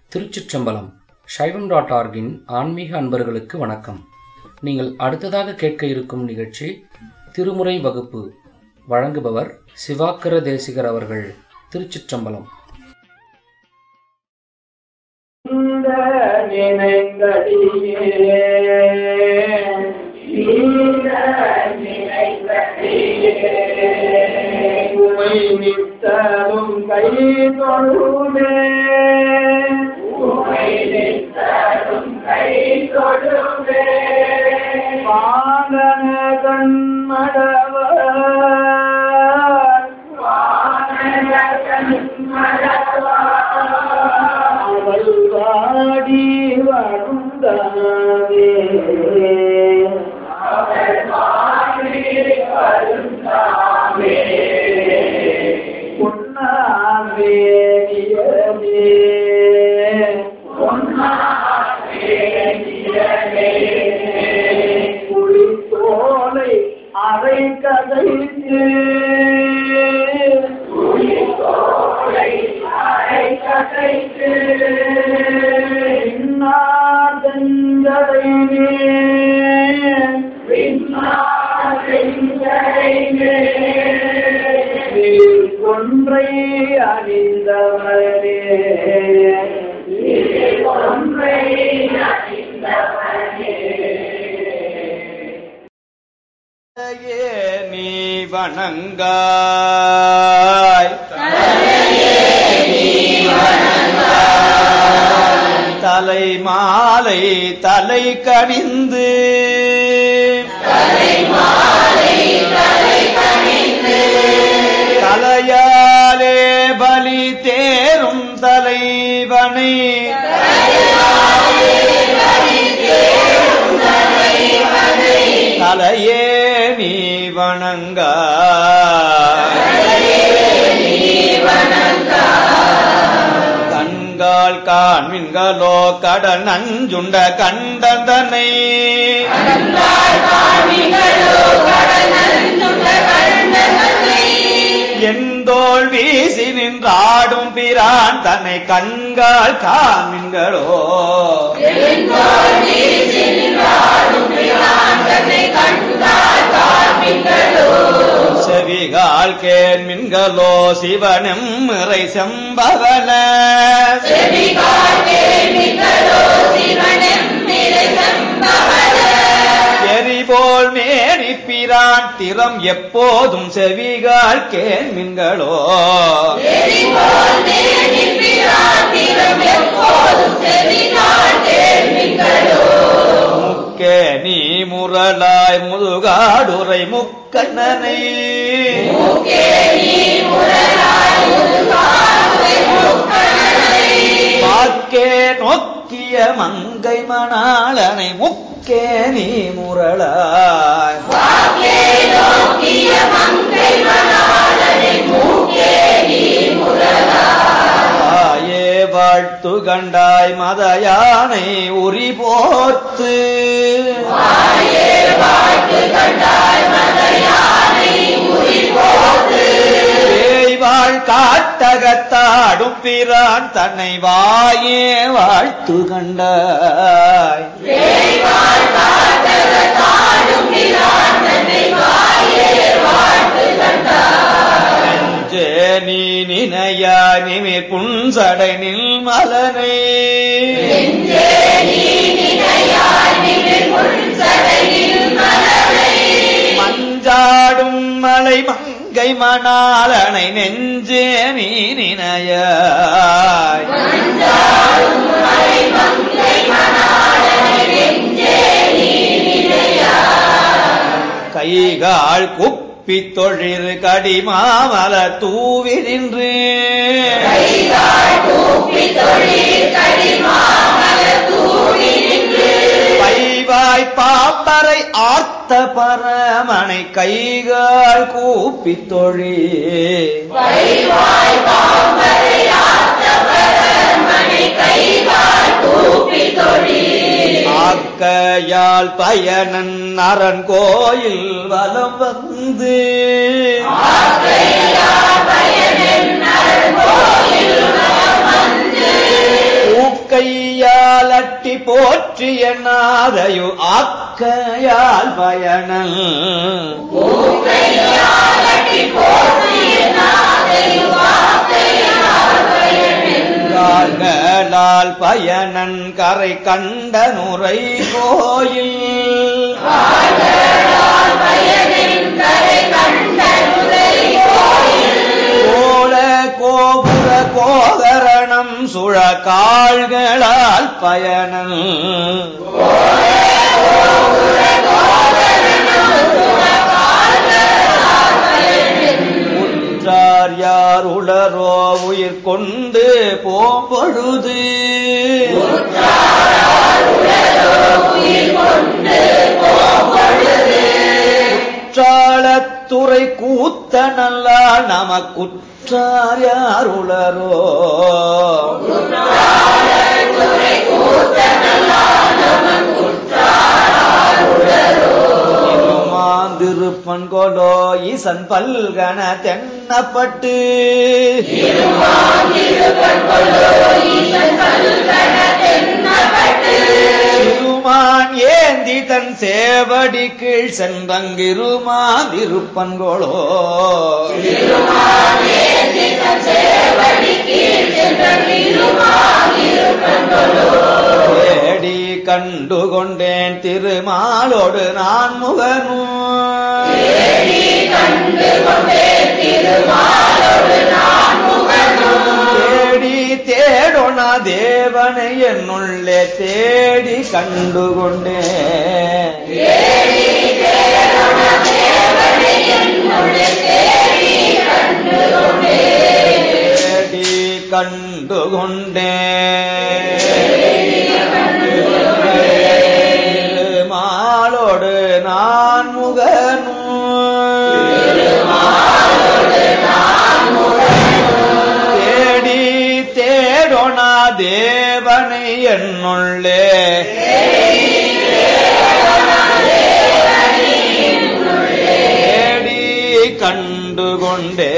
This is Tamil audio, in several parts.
திருச்சிற்றம்பலம் சைவம் டாட் ஆர்கின் ஆன்மீக அன்பர்களுக்கு வணக்கம் நீங்கள் அடுத்ததாக கேட்க இருக்கும் நிகழ்ச்சி திருமுறை வகுப்பு வழங்குபவர் சிவாக்கர தேசிகர் அவர்கள் திருச்சிற்றம்பலம் இந்த நினைந்தடியே நீல நினைந்தடியே உமை நித்தலும் கை தொழுமே உமை நித்தலும் கை தொழுமே பாலன கண்மடவர் பாலன கண்மடவர் அவள் வாடி வருந்தாவே அவள் வாடி வருந்தாவே பொன்னாவே நியமே பொன்னாவே நியமே புலித்தோலை அரை கதைத்து புலித்தோலை அரை கதைத்து ஒன்றை அறிந்தவரே ஒன்றை தலையே நீ வணங்காய் தலை மாலை தலை கணிந்து தலையாலே பலி தேரும் தலைவனை தலையே நீ வணங்க கண்கால் காண்மின்களோ கடல் நஞ்சுண்ட கண்டதனை எந்தோள் வீசி நின்றாடும் பிரான் தன்னை கண்கால் காண்மின்களோ செவிகால் கேண்மின்களோ சிவனும் இறை செம்பவன எரிபோல் மேனி பிரான் திறம் எப்போதும் செவிகால் கேண்மின்களோ முக்கே நீ முரலாய் முதுகாடுரை முக்கண்ணனை வாக்கே நோக்கிய மங்கை மணாளனை முக்கே நீ முரளாய் ஆயே வாழ்த்து கண்டாய் மத யானை உரி போர்த்து வாழ் காட்டகத்தாடும் பிரான் தன்னை வாயே வாழ்த்து கண்டாய் நெஞ்சே நீ நினையாய் நிமிர் புன்சடை நில் மலனை மஞ்சாடும் மலை மங்கை மணாலனை நெஞ்சே நீ நினையாய் கைகால் குப்பி தொழில் கடிமாமல தூவி நின்று பைவாய் பாப்பரை ஆர்த்த பரமனை கைகால் கூப்பி தொழி ஆக்கையால் பயனன் அரண் கோயில் வலம் வந்து கையாலட்டி போற்றிய நாதையு ஆக்கையால் பயணல் கால்களால் பயணன் கரை கண்ட நுரை கோயில் கோல கோபுர கோகரணம் சுழ கால்களால் பயணல் உற்றார் யார் உளரோ உயிர் கொண்டு போம்பொழுது குற்றாலத்துறை கூத்த நல்லா நமக்குற்றார் யார் உளரோ மாந்திருப்பன் கோலோ ஈசன் பல்கன தென்னப்பட்டு திருமான் ஏந்தி தன் சேவடி கீழ் சென்றங்கிருமாந்திருப்பன் கோலோ தேடி கண்டு கொண்டேன் திருமாலோடு நான் முகனும் தேடி தேடொணா தேவனை என்னுள்ளே தேடி கண்டு கொண்டேன் தேடி கண்டு கொண்டேன் மாலோடு நான் முகனும் தேடி தேடொணா தேவனை என்னுள்ளே தேடி கண்டு கொண்டே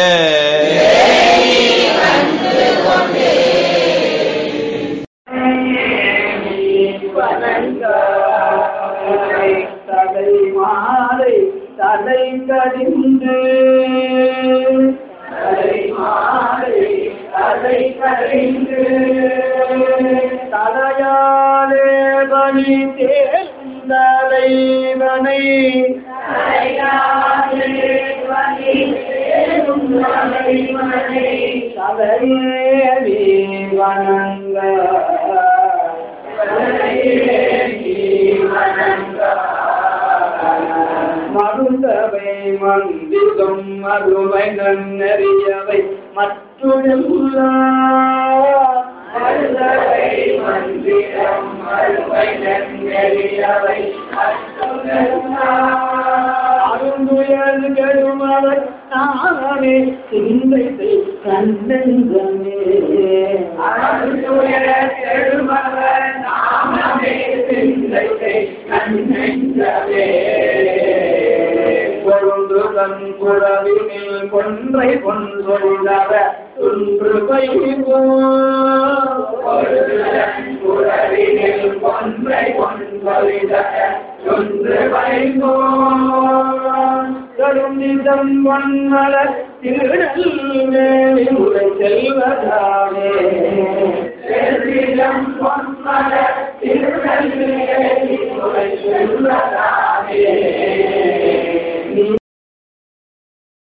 தலை மாலை தலை கடிந்து தலை மாலை தலை கடிந்து தலையாலே பணி தேர்ந்தலைவனை தலையேறி வணங்க மருந்தவை மந்திரம் மறுமை நன்னறியவை மற்றுள்ளவை மந்திரம் மறுமை நன்னறியவை அருந்துயர் கெடுமவர் நானே சிந்தை கண்ணென்றமே அருந்துயர் கெடுமவர் நானே சிந்தை கண்ணென்றமே கொழுந்து தன் குழவினில் கொன்றை கொன்றொழிலவ துன்று பைவோ குழவினில் கொன்றை கொன்றொழிலவ துன்று பைவோ கருந்திதம் வன்மல திருநெல்வேலி முறை செல்வதாவே செல்விதம் வன்மல திருநெல்வேலி முறை செல்வதாவே